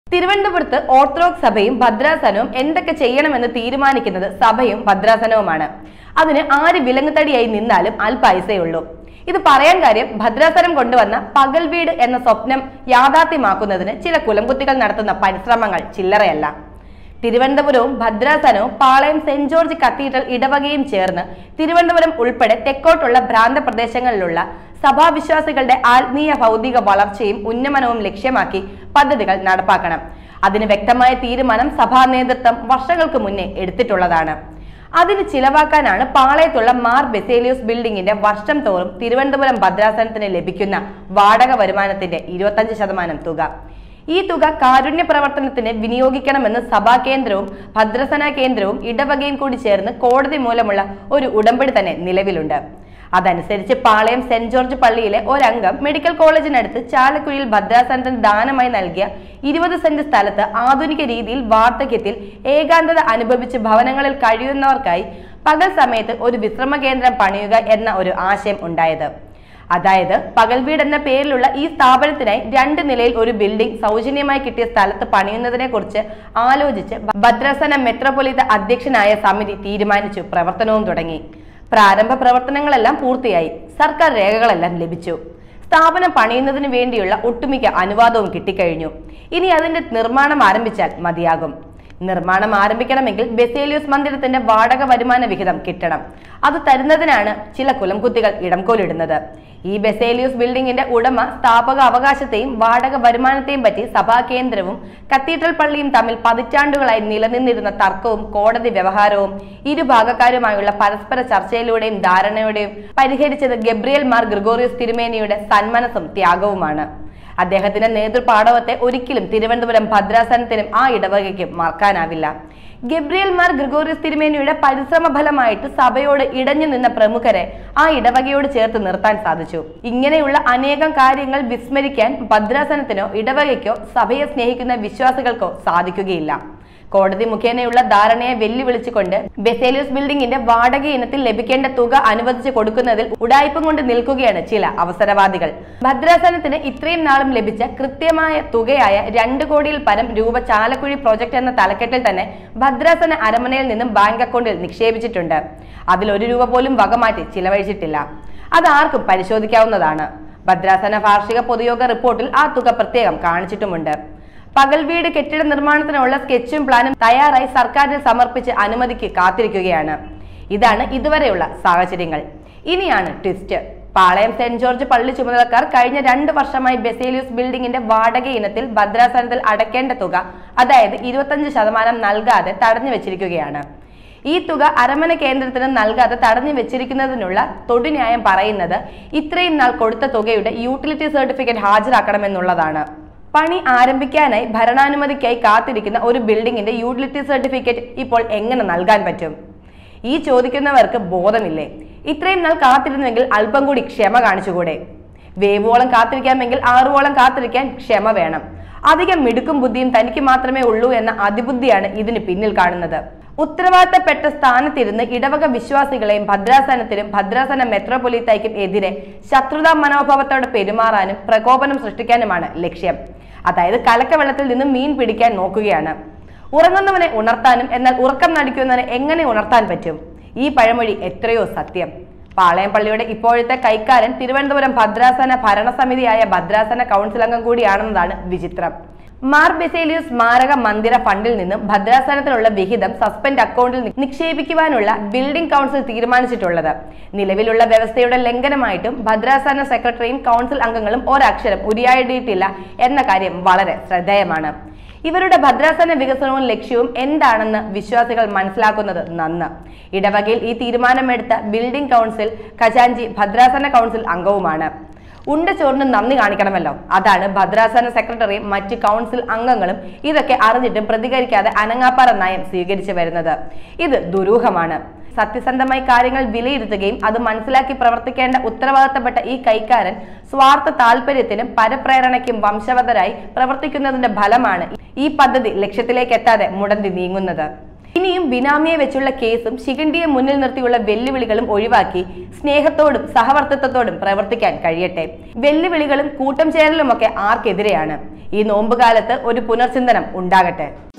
തിരുവനന്തപുരത്ത് ഓർത്തഡോക്സ് സഭയും ഭദ്രാസനവും എന്തൊക്കെ ചെയ്യണമെന്ന് തീരുമാനിക്കുന്നത് സഭയും ഭദ്രാസനവുമാണ് അതിന് ആര് വിലങ്ങുതടിയായി നിന്നാലും അല്പായുസേ ഉള്ളൂ ഇത് പറയാൻ കാര്യം ഭദ്രാസനം കൊണ്ടുവന്ന പകൽ വീട് എന്ന സ്വപ്നം യാഥാർത്ഥ്യമാക്കുന്നതിന് ചില കുലംകുത്തികൾ നടത്തുന്ന പരിശ്രമങ്ങൾ ചില്ലറയല്ല തിരുവനന്തപുരവും ഭദ്രാസനവും പാളയം സെന്റ് ജോർജ് കത്തീഡ്രൽ ഇടവകയും ചേർന്ന് തിരുവനന്തപുരം ഉൾപ്പെടെ തെക്കോട്ടുള്ള ഭ്രാന്ത പ്രദേശങ്ങളിലുള്ള സഭാവിശ്വാസികളുടെ ആത്മീയ ഭൗതിക വളർച്ചയും ഉന്നമനവും ലക്ഷ്യമാക്കി പദ്ധതികൾ നടപ്പാക്കണം അതിന് വ്യക്തമായ തീരുമാനം സഭാ നേതൃത്വം വർഷങ്ങൾക്ക് മുന്നേ എടുത്തിട്ടുള്ളതാണ് അതിന് ചിലവാക്കാനാണ് പാളയത്തുള്ള മാർ ബെസേലിയോസ് ബിൽഡിംഗിന്റെ വർഷം തോറും തിരുവനന്തപുരം ഭദ്രാസനത്തിന് ലഭിക്കുന്ന വാടക വരുമാനത്തിന്റെ ഇരുപത്തഞ്ച് ശതമാനം തുക ഈ തുക കാരുണ്യ പ്രവർത്തനത്തിന് വിനിയോഗിക്കണമെന്ന് സഭാ കേന്ദ്രവും ഭദ്രസന കേന്ദ്രവും ഇടവകയും കൂടി ചേർന്ന് കോടതി മൂലമുള്ള ഒരു ഉടമ്പടി തന്നെ നിലവിലുണ്ട് അതനുസരിച്ച് പാളയം സെന്റ് ജോർജ് പള്ളിയിലെ ഒരംഗം മെഡിക്കൽ കോളേജിനടുത്ത് ചാലക്കുഴിയിൽ ഭദ്രാസനത്തിന് ദാനമായി നൽകിയ ഇരുപത് സെന്റ് സ്ഥലത്ത് ആധുനിക രീതിയിൽ വാർദ്ധക്യത്തിൽ ഏകാന്തത അനുഭവിച്ച് ഭവനങ്ങളിൽ കഴിയുന്നവർക്കായി പകൽ സമയത്ത് ഒരു വിശ്രമ കേന്ദ്രം പണിയുക എന്ന ഒരു ആശയം ഉണ്ടായത് അതായത് പകൽ വീട് എന്ന പേരിലുള്ള ഈ സ്ഥാപനത്തിനായി രണ്ട് നിലയിൽ ഒരു ബിൽഡിംഗ് സൗജന്യമായി കിട്ടിയ സ്ഥലത്ത് പണിയുന്നതിനെ കുറിച്ച് ആലോചിച്ച് ഭദ്രാസന മെട്രോപൊലിത്ത അധ്യക്ഷനായ സമിതി തീരുമാനിച്ചു പ്രവർത്തനവും തുടങ്ങി പ്രാരംഭ പ്രവർത്തനങ്ങളെല്ലാം പൂർത്തിയായി സർക്കാർ രേഖകളെല്ലാം ലഭിച്ചു സ്ഥാപനം പണിയുന്നതിന് വേണ്ടിയുള്ള ഒട്ടുമിക്ക അനുവാദവും കിട്ടിക്കഴിഞ്ഞു ഇനി അതിന്റെ നിർമ്മാണം ആരംഭിച്ചാൽ മതിയാകും നിർമ്മാണം ആരംഭിക്കണമെങ്കിൽ ബെസേലിയൂസ് മന്ദിരത്തിന്റെ വാടക വരുമാന വിഹിതം കിട്ടണം അത് തരുന്നതിനാണ് ചില കുലംകുത്തികൾ ഇടംകോലിടുന്നത് ഈ ബെസേലിയൂസ് ബിൽഡിംഗിന്റെ ഉടമ സ്ഥാപക അവകാശത്തെയും വാടക വരുമാനത്തെയും പറ്റി സഭാ കേന്ദ്രവും കത്തീഡ്രൽ പള്ളിയും തമ്മിൽ പതിറ്റാണ്ടുകളായി നിലനിന്നിരുന്ന തർക്കവും കോടതി വ്യവഹാരവും ഇരുഭാഗക്കാരുമായുള്ള പരസ്പര ചർച്ചയിലൂടെയും ധാരണയുടെയും പരിഹരിച്ചത് ഗബ്രിയൽ മാർ ഗ്രിഗോറിയസ് തിരുമേനിയുടെ സന്മനസ്സും ത്യാഗവുമാണ് അദ്ദേഹത്തിന്റെ നേതൃപാടവത്തെ ഒരിക്കലും തിരുവനന്തപുരം ഭദ്രാസനത്തിനും ആ ഇടവകയ്ക്കും മറക്കാനാവില്ല ഗബ്രിയൽ മാർ ഗ്രിഗോറിയസ് തിരുമേനിയുടെ പരിശ്രമ ഫലമായിട്ട് സഭയോട് ഇടഞ്ഞു നിന്ന പ്രമുഖരെ ആ ഇടവകയോട് ചേർത്ത് നിർത്താൻ സാധിച്ചു ഇങ്ങനെയുള്ള അനേകം കാര്യങ്ങൾ വിസ്മരിക്കാൻ ഭദ്രാസനത്തിനോ ഇടവകയ്ക്കോ സഭയെ സ്നേഹിക്കുന്ന വിശ്വാസികൾക്കോ സാധിക്കുകയില്ല കോടതി മുഖേനയുള്ള ധാരണയെ വെല്ലുവിളിച്ചുകൊണ്ട് ബെസേലിയസ് ബിൽഡിംഗിന്റെ വാടക ഇനത്തിൽ ലഭിക്കേണ്ട തുക അനുവദിച്ചു കൊടുക്കുന്നതിൽ ഉടായ്പം കൊണ്ട് നിൽക്കുകയാണ് ചില അവസരവാദികൾ ഭദ്രാസനത്തിന് ഇത്രയും നാളും ലഭിച്ച കൃത്യമായ തുകയായ രണ്ട് കോടിയിൽ പരം രൂപ ചാലക്കുഴി പ്രോജക്ട് എന്ന തലക്കെട്ടിൽ തന്നെ ഭദ്രാസന അരമനയിൽ നിന്നും ബാങ്ക് അക്കൗണ്ടിൽ നിക്ഷേപിച്ചിട്ടുണ്ട് അതിൽ ഒരു രൂപ പോലും വകമാറ്റി ചിലവഴിച്ചിട്ടില്ല അത് ആർക്കും പരിശോധിക്കാവുന്നതാണ് ഭദ്രാസന വാർഷിക പൊതുയോഗ റിപ്പോർട്ടിൽ ആ തുക പ്രത്യേകം കാണിച്ചിട്ടുമുണ്ട് പകൽ വീട് കെട്ടിട നിർമ്മാണത്തിനുള്ള സ്കെച്ചും പ്ലാനും തയ്യാറായി സർക്കാരിന് സമർപ്പിച്ച് അനുമതിക്ക് കാത്തിരിക്കുകയാണ് ഇതാണ് ഇതുവരെയുള്ള സാഹചര്യങ്ങൾ ഇനിയാണ് ട്വിസ്റ്റ് പാളയം സെന്റ് ജോർജ് പള്ളി ചുമതലക്കാർ കഴിഞ്ഞ രണ്ട് വർഷമായി ബെസേലിയൂസ് ബിൽഡിംഗിന്റെ വാടക ഇനത്തിൽ ഭദ്രാസനത്തിൽ അടയ്ക്കേണ്ട തുക അതായത് ഇരുപത്തഞ്ച് ശതമാനം നൽകാതെ തടഞ്ഞു വെച്ചിരിക്കുകയാണ് ഈ തുക അരമന കേന്ദ്രത്തിന് നൽകാതെ തടഞ്ഞു വെച്ചിരിക്കുന്നതിനുള്ള തൊടുന്യായം പറയുന്നത് ഇത്രയും നാൾ കൊടുത്ത തുകയുടെ യൂട്ടിലിറ്റി സർട്ടിഫിക്കറ്റ് ഹാജരാക്കണമെന്നുള്ളതാണ് പണി ആരംഭിക്കാനായി ഭരണാനുമതിക്കായി കാത്തിരിക്കുന്ന ഒരു ബിൽഡിംഗിന്റെ യൂട്ടിലിറ്റി സർട്ടിഫിക്കറ്റ് ഇപ്പോൾ എങ്ങനെ നൽകാൻ പറ്റും ഈ ചോദിക്കുന്നവർക്ക് ബോധമില്ലേ ഇത്രയും നാൾ കാത്തിരുന്നുവെങ്കിൽ അല്പം കൂടി ക്ഷമ കാണിച്ചുകൂടെ വേവോളം കാത്തിരിക്കാമെങ്കിൽ ആറുവോളം കാത്തിരിക്കാൻ ക്ഷമ വേണം അധികം മിടുക്കും ബുദ്ധിയും തനിക്ക് മാത്രമേ ഉള്ളൂ എന്ന അതിബുദ്ധിയാണ് ഇതിന് പിന്നിൽ കാണുന്നത് ഉത്തരവാദിത്തപ്പെട്ട സ്ഥാനത്തിരുന്ന് ഇടവക വിശ്വാസികളെയും ഭദ്രാസനത്തിനും ഭദ്രാസന മെത്രോപൊലീത്തയ്ക്കും എതിരെ ശത്രുതാ മനോഭാവത്തോടെ പെരുമാറാനും പ്രകോപനം സൃഷ്ടിക്കാനുമാണ് ലക്ഷ്യം അതായത് കലക്കവെള്ളത്തിൽ നിന്ന് മീൻ പിടിക്കാൻ നോക്കുകയാണ് ഉറങ്ങുന്നവനെ ഉണർത്താനും എന്നാൽ ഉറക്കം നടിക്കുന്നവനെ എങ്ങനെ ഉണർത്താൻ പറ്റും ഈ പഴമൊഴി എത്രയോ സത്യം പാളയം പള്ളിയുടെ ഇപ്പോഴത്തെ കൈക്കാരൻ തിരുവനന്തപുരം ഭദ്രാസന ഭരണസമിതിയായ ഭദ്രാസന കൗൺസിൽ അംഗം കൂടിയാണെന്നതാണ് വിചിത്രം മാർ ബെസേലിയസ് സ്മാരക മന്ദിര ഫണ്ടിൽ നിന്നും ഭദ്രാസനത്തിനുള്ള വിഹിതം സസ്പെൻഡ് അക്കൗണ്ടിൽ നി- നിക്ഷേപിക്കുവാനുള്ള ബിൽഡിംഗ് കൗൺസിൽ തീരുമാനിച്ചിട്ടുള്ളത് നിലവിലുള്ള വ്യവസ്ഥയുടെ ലംഘനമായിട്ടും ഭദ്രാസന സെക്രട്ടറിയും കൗൺസിൽ അംഗങ്ങളും ഒരക്ഷരം ഉരിയാടിയിട്ടില്ല എന്ന കാര്യം വളരെ ശ്രദ്ധേയമാണ് ഇവരുടെ ഭദ്രാസന വികസനവും ലക്ഷ്യവും എന്താണെന്ന് വിശ്വാസികൾ മനസ്സിലാക്കുന്നത് നന്ന് ഇടവകയിൽ ഈ തീരുമാനമെടുത്ത ബിൽഡിംഗ് കൗൺസിൽ ഖജാൻജി ഭദ്രാസന കൗൺസിൽ അംഗവുമാണ് ഉണ്ട ചോറിന് നന്ദി കാണിക്കണമല്ലോ അതാണ് ഭദ്രാസന സെക്രട്ടറിയും മറ്റ് കൗൺസിൽ അംഗങ്ങളും ഇതൊക്കെ അറിഞ്ഞിട്ടും പ്രതികരിക്കാതെ അനങ്ങാപ്പാറ നയം സ്വീകരിച്ചു വരുന്നത് ഇത് ദുരൂഹമാണ് സത്യസന്ധമായി കാര്യങ്ങൾ വിലയിരുത്തുകയും അത് മനസ്സിലാക്കി പ്രവർത്തിക്കേണ്ട ഉത്തരവാദിത്തപ്പെട്ട ഈ കൈക്കാരൻ സ്വാർത്ഥ താല്പര്യത്തിനും പരപ്രേരണയ്ക്കും വംശവതരായി പ്രവർത്തിക്കുന്നതിന്റെ ഫലമാണ് ഈ പദ്ധതി ലക്ഷ്യത്തിലേക്ക് എത്താതെ മുടന്തി നീങ്ങുന്നത് ഇനിയും ബിനാമിയെ വെച്ചുള്ള കേസും ശിഖണ്ഡിയെ മുന്നിൽ നിർത്തിയുള്ള വെല്ലുവിളികളും ഒഴിവാക്കി സ്നേഹത്തോടും സഹവർത്തിത്വത്തോടും പ്രവർത്തിക്കാൻ കഴിയട്ടെ വെല്ലുവിളികളും കൂട്ടം ചേരലുമൊക്കെ ആർക്കെതിരെയാണ് ഈ നോമ്പുകാലത്ത് ഒരു പുനർചിന്തനം ഉണ്ടാകട്ടെ